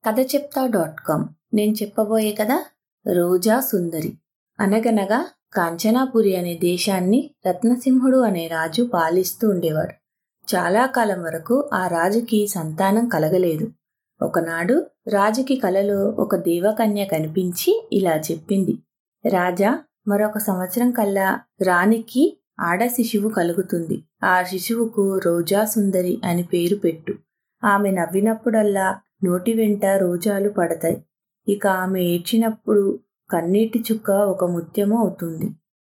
కథ చెప్తా dot com నేను చెప్పబోయే కథ రోజా సుందరి అనగనగా కాంచనాపురి అనే దేశాన్ని రత్నసింహుడు అనే రాజు పాలిస్తూ ఉండేవాడు చాలా కాలం వరకు ఆ రాజుకి సంతానం కలగలేదు ఒకనాడు రాజుకి కలలో ఒక దేవకన్య కనిపించి ఇలా చెప్పింది రాజా మరొక సంవత్సరం కల్లా రాణికి ఆడ శిశువు కలుగుతుంది ఆ శిశువుకు రోజా సుందరి అని పేరు పెట్టు ఆమె నవ్వినప్పుడల్లా నోటి వెంట రోజాలు పడతాయి ఇక ఆమె ఏడ్చినప్పుడు కన్నీటి చుక్క ఒక ముత్యము అవుతుంది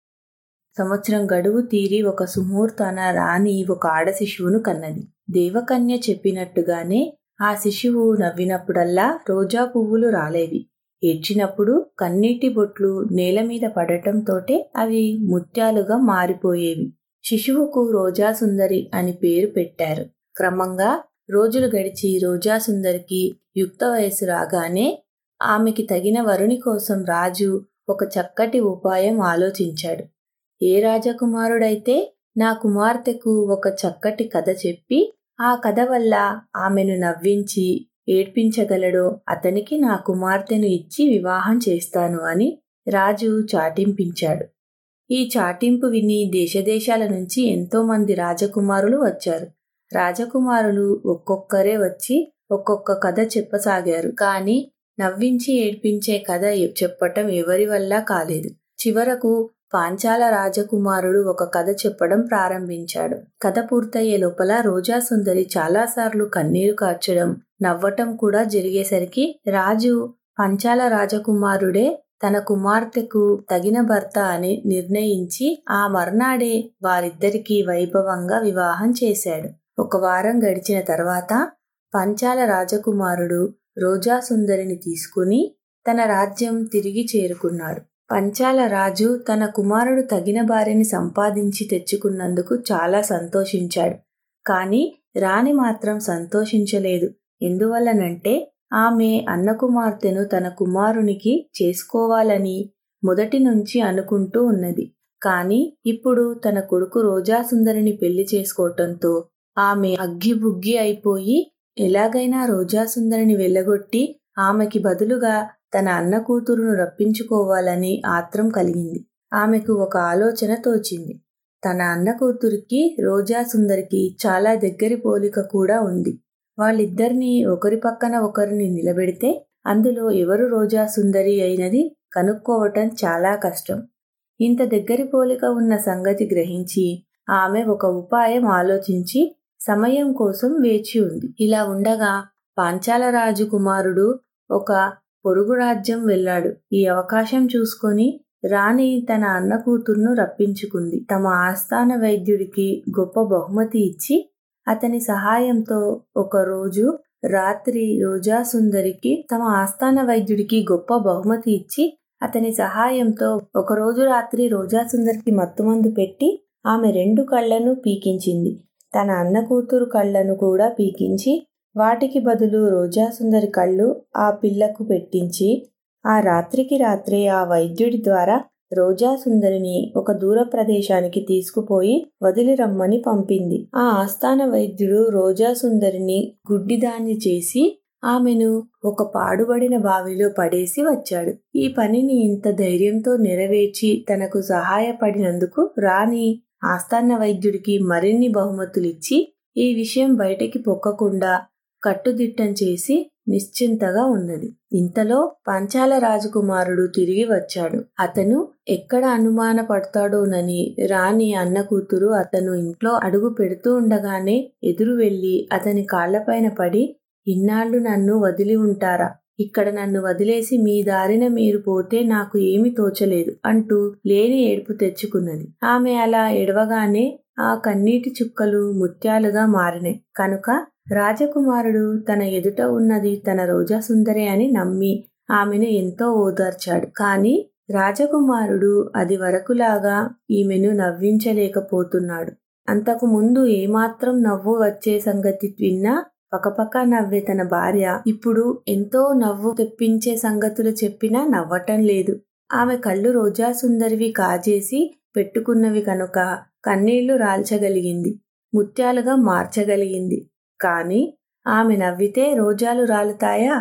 సంవత్సరం గడువు తీరి ఒక సుముహూర్తాన రాణి ఒక ఆడ శిశువును కన్నది దేవకన్య చెప్పినట్టుగానే ఆ శిశువు నవ్వినప్పుడల్లా రోజా పువ్వులు రాలేవి ఏడ్చినప్పుడు కన్నీటి బొట్లు నేల మీద పడటంతోటే అవి ముత్యాలుగా మారిపోయేవి శిశువుకు రోజా సుందరి అని పేరు పెట్టారు క్రమంగా రోజులు గడిచి రోజా సుందరికి యుక్త వయసు రాగానే ఆమెకి తగిన వరుని కోసం రాజు ఒక చక్కటి ఉపాయం ఆలోచించాడు ఏ రాజకుమారుడైతే నా కుమార్తెకు ఒక చక్కటి కథ చెప్పి ఆ కథ వల్ల ఆమెను నవ్వించి ఏడ్పించగలడో అతనికి నా కుమార్తెను ఇచ్చి వివాహం చేస్తాను అని రాజు చాటింపించాడు ఈ చాటింపు విని దేశదేశాల నుంచి ఎంతో మంది రాజకుమారులు వచ్చారు రాజకుమారులు ఒక్కొక్కరే వచ్చి ఒక్కొక్క కథ చెప్పసాగారు కానీ నవ్వించి ఏడ్పించే కథ చెప్పటం ఎవరి వల్ల కాలేదు చివరకు పాంచాల రాజకుమారుడు ఒక కథ చెప్పడం ప్రారంభించాడు కథ పూర్తయ్యే లోపల రోజా సుందరి చాలాసార్లు కన్నీరు కార్చడం నవ్వటం కూడా జరిగేసరికి రాజు పంచాల రాజకుమారుడే తన కుమార్తెకు తగిన భర్త అని నిర్ణయించి ఆ మర్నాడే వారిద్దరికీ వైభవంగా వివాహం చేశాడు ఒక వారం గడిచిన తర్వాత పంచాల రాజకుమారుడు రోజా సుందరిని తీసుకుని తన రాజ్యం తిరిగి చేరుకున్నాడు పంచాల రాజు తన కుమారుడు తగిన భార్యని సంపాదించి తెచ్చుకున్నందుకు చాలా సంతోషించాడు కానీ రాణి మాత్రం సంతోషించలేదు ఎందువల్లనంటే ఆమె అన్న కుమార్తెను తన కుమారునికి చేసుకోవాలని మొదటి నుంచి అనుకుంటూ ఉన్నది కానీ ఇప్పుడు తన కొడుకు రోజాసుందరిని పెళ్లి చేసుకోవటంతో ఆమె అగ్గిబుగ్గి అయిపోయి ఎలాగైనా రోజాసుందరిని వెళ్ళగొట్టి ఆమెకి బదులుగా తన అన్న కూతురును రప్పించుకోవాలని ఆత్రం కలిగింది ఆమెకు ఒక ఆలోచన తోచింది తన అన్న కూతురికి రోజా సుందరికి చాలా దగ్గరి పోలిక కూడా ఉంది వాళ్ళిద్దరినీ ఒకరి పక్కన ఒకరిని నిలబెడితే అందులో ఎవరు రోజా సుందరి అయినది కనుక్కోవటం చాలా కష్టం ఇంత దగ్గరి పోలిక ఉన్న సంగతి గ్రహించి ఆమె ఒక ఉపాయం ఆలోచించి సమయం కోసం వేచి ఉంది ఇలా ఉండగా పాంచాల రాజు కుమారుడు ఒక పొరుగు రాజ్యం వెళ్ళాడు ఈ అవకాశం చూసుకొని రాణి తన అన్న కూతుర్ను రప్పించుకుంది తమ ఆస్థాన వైద్యుడికి గొప్ప బహుమతి ఇచ్చి అతని సహాయంతో ఒకరోజు రాత్రి రోజా సుందరికి తమ ఆస్థాన వైద్యుడికి గొప్ప బహుమతి ఇచ్చి అతని సహాయంతో ఒకరోజు రాత్రి రోజా సుందరికి మత్తుమందు పెట్టి ఆమె రెండు కళ్ళను పీకించింది తన అన్న కూతురు కళ్ళను కూడా పీకించి వాటికి బదులు రోజాసుందరి కళ్ళు ఆ పిల్లకు పెట్టించి ఆ రాత్రికి రాత్రే ఆ వైద్యుడి ద్వారా రోజాసుందరిని ఒక దూర ప్రదేశానికి తీసుకుపోయి వదిలి రమ్మని పంపింది ఆ ఆస్థాన వైద్యుడు రోజాసుందరిని గుడ్డిదాన్ని చేసి ఆమెను ఒక పాడుబడిన బావిలో పడేసి వచ్చాడు ఈ పనిని ఇంత ధైర్యంతో నెరవేర్చి తనకు సహాయపడినందుకు రాణి ఆస్థాన వైద్యుడికి మరిన్ని బహుమతులిచ్చి ఈ విషయం బయటకి పొక్కకుండా కట్టుదిట్టం చేసి నిశ్చింతగా ఉన్నది ఇంతలో పంచాల రాజకుమారుడు తిరిగి వచ్చాడు అతను ఎక్కడ అనుమాన పడతాడోనని రాణి అన్న కూతురు అతను ఇంట్లో అడుగు పెడుతూ ఉండగానే ఎదురు వెళ్లి అతని కాళ్లపైన పడి ఇన్నాళ్లు నన్ను వదిలి ఉంటారా ఇక్కడ నన్ను వదిలేసి మీ దారిన మీరు పోతే నాకు ఏమి తోచలేదు అంటూ లేని ఏడుపు తెచ్చుకున్నది ఆమె అలా ఎడవగానే ఆ కన్నీటి చుక్కలు ముత్యాలుగా మారినాయి కనుక రాజకుమారుడు తన ఎదుట ఉన్నది తన రోజా సుందరి అని నమ్మి ఆమెను ఎంతో ఓదార్చాడు కాని రాజకుమారుడు అది వరకులాగా ఈమెను నవ్వించలేకపోతున్నాడు అంతకు ముందు ఏమాత్రం నవ్వు వచ్చే సంగతి విన్నా పకపక నవ్వే తన భార్య ఇప్పుడు ఎంతో నవ్వు తెప్పించే సంగతులు చెప్పినా నవ్వటం లేదు ఆమె కళ్ళు రోజా సుందరివి కాజేసి పెట్టుకున్నవి కనుక కన్నీళ్లు రాల్చగలిగింది ముత్యాలుగా మార్చగలిగింది కాని ఆమె నవ్వితే రోజాలు రాలుతాయా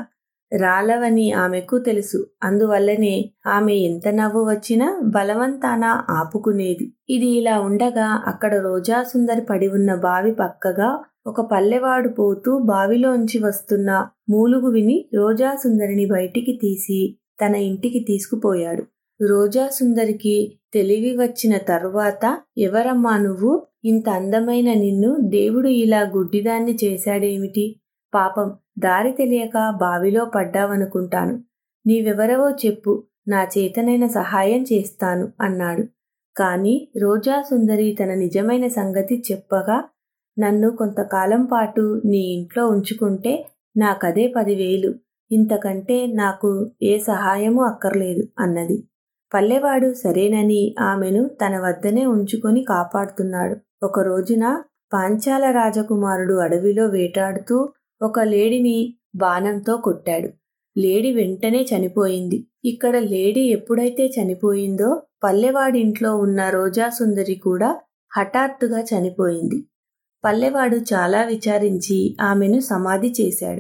రాలవని ఆమెకు తెలుసు అందువల్లనే ఆమె ఎంత నవ్వు వచ్చినా బలవంతాన ఆపుకునేది ఇది ఇలా ఉండగా అక్కడ రోజా సుందరి పడి ఉన్న బావి పక్కగా ఒక పల్లెవాడు పోతూ బావిలోంచి వస్తున్న మూలుగు విని రోజా సుందరిని బయటికి తీసి తన ఇంటికి తీసుకుపోయాడు రోజా సుందరికి తెలివి వచ్చిన తరువాత ఎవరమ్మా నువ్వు ఇంత అందమైన నిన్ను దేవుడు ఇలా గుడ్డిదాన్ని చేశాడేమిటి పాపం దారి తెలియక బావిలో పడ్డావనుకుంటాను నీవెవరవో చెప్పు నా చేతనైన సహాయం చేస్తాను అన్నాడు కాని రోజా సుందరి తన నిజమైన సంగతి చెప్పగా నన్ను కొంతకాలం పాటు నీ ఇంట్లో ఉంచుకుంటే నాకదే పదివేలు ఇంతకంటే నాకు ఏ సహాయము అక్కర్లేదు అన్నది పల్లెవాడు సరేనని ఆమెను తన వద్దనే ఉంచుకొని కాపాడుతున్నాడు ఒక రోజున పాంచాల రాజకుమారుడు అడవిలో వేటాడుతూ ఒక లేడిని బాణంతో కొట్టాడు లేడి వెంటనే చనిపోయింది ఇక్కడ లేడీ ఎప్పుడైతే చనిపోయిందో పల్లెవాడింట్లో ఉన్న రోజాసుందరి కూడా హఠాత్తుగా చనిపోయింది పల్లెవాడు చాలా విచారించి ఆమెను సమాధి చేశాడు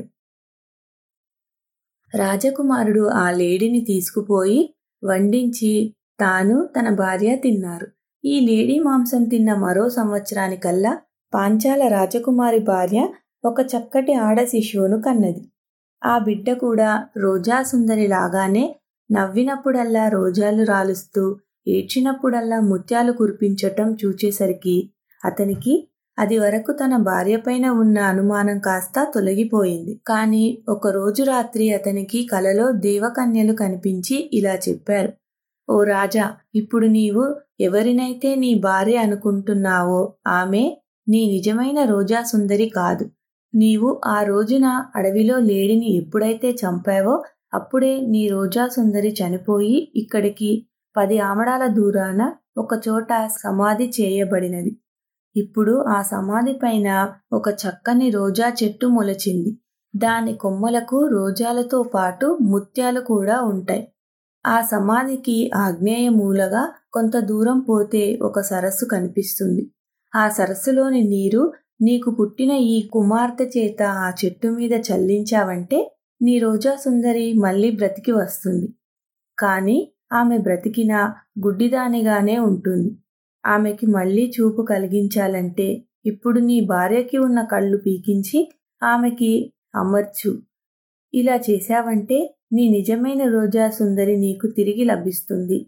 రాజకుమారుడు ఆ లేడీని తీసుకుపోయి వండించి తాను తన భార్య తిన్నారు ఈ లేడీ మాంసం తిన్న మరో సంవత్సరానికల్లా పాంచాల రాజకుమారి భార్య ఒక చక్కటి ఆడ శిశువును కన్నది ఆ బిడ్డ కూడా రోజా సుందరి లాగానే నవ్వినప్పుడల్లా రోజాలు రాలుస్తూ ఏడ్చినప్పుడల్లా ముత్యాలు కురిపించటం చూచేసరికి అతనికి అది వరకు తన భార్యపైన ఉన్న అనుమానం కాస్త తొలగిపోయింది కానీ ఒకరోజు రాత్రి అతనికి కలలో దేవకన్యలు కనిపించి ఇలా చెప్పారు ఓ రాజా ఇప్పుడు నీవు ఎవరినైతే నీ భార్య అనుకుంటున్నావో ఆమె నీ నిజమైన రోజా సుందరి కాదు నీవు ఆ రోజున అడవిలో లేడిని ఎప్పుడైతే చంపావో అప్పుడే నీ రోజా సుందరి చనిపోయి ఇక్కడికి పది ఆమడాల దూరాన ఒక చోట సమాధి చేయబడినది ఇప్పుడు ఆ సమాధి పైన ఒక చక్కని రోజా చెట్టు మొలచింది దాని కొమ్మలకు రోజాలతో పాటు ముత్యాలు కూడా ఉంటాయి ఆ సమాధికి ఆగ్నేయ మూలగా కొంత దూరం పోతే ఒక సరస్సు కనిపిస్తుంది ఆ సరస్సులోని నీరు నీకు పుట్టిన ఈ కుమార్తె చేత ఆ చెట్టు మీద చల్లించావంటే నీ రోజా సుందరి మళ్ళీ బ్రతికి వస్తుంది కాని ఆమె బ్రతికిన గుడ్డిదానిగానే ఉంటుంది ఆమెకి మళ్ళీ చూపు కలిగించాలంటే ఇప్పుడు నీ భార్యకి ఉన్న కళ్ళు పీకించి ఆమెకి అమర్చు ఇలా చేశావంటే నీ నిజమైన రోజా సుందరి నీకు తిరిగి లభిస్తుంది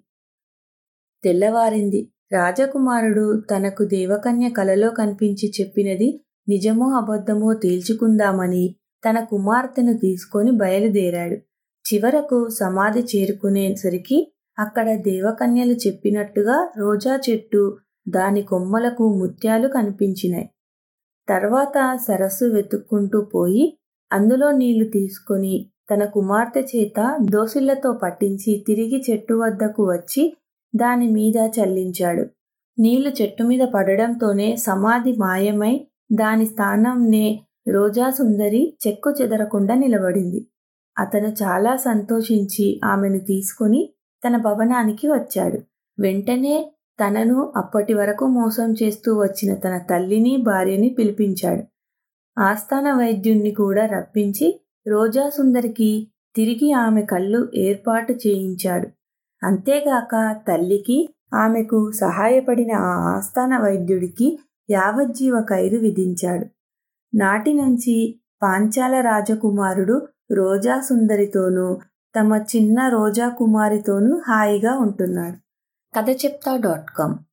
తెల్లవారింది రాజకుమారుడు తనకు దేవకన్య కలలో కనిపించి చెప్పినది నిజమో అబద్ధమో తేల్చుకుందామని తన కుమార్తెను తీసుకొని బయలుదేరాడు చివరకు సమాధి చేరుకునేసరికి అక్కడ దేవకన్యలు చెప్పినట్టుగా రోజా చెట్టు దాని కొమ్మలకు ముత్యాలు కనిపించినాయి తర్వాత సరస్సు వెతుక్కుంటూ పోయి అందులో నీళ్లు తీసుకొని తన కుమార్తె చేత దోసిళ్లతో పట్టించి తిరిగి చెట్టు వద్దకు వచ్చి దాని మీద చల్లించాడు నీళ్లు చెట్టు మీద పడడంతోనే సమాధి మాయమై దాని స్థానంనే రోజా సుందరి చెక్కు చెదరకుండా నిలబడింది అతను చాలా సంతోషించి ఆమెను తీసుకుని తన భవనానికి వచ్చాడు వెంటనే తనను అప్పటి వరకు మోసం చేస్తూ వచ్చిన తన తల్లిని భార్యని పిలిపించాడు ఆస్థాన వైద్యుణ్ణి కూడా రప్పించి రోజా సుందరికి తిరిగి ఆమె కళ్ళు ఏర్పాటు చేయించాడు అంతేగాక తల్లికి ఆమెకు సహాయపడిన ఆ ఆస్థాన వైద్యుడికి యావజ్జీవ ఖైరు విధించాడు నాటి నుంచి పాంచాల రాజకుమారుడు రోజా సుందరితోనూ తమ చిన్న రోజా కుమారితోనూ హాయిగా ఉంటున్నాడు కథ చెప్తా డాట్ కామ్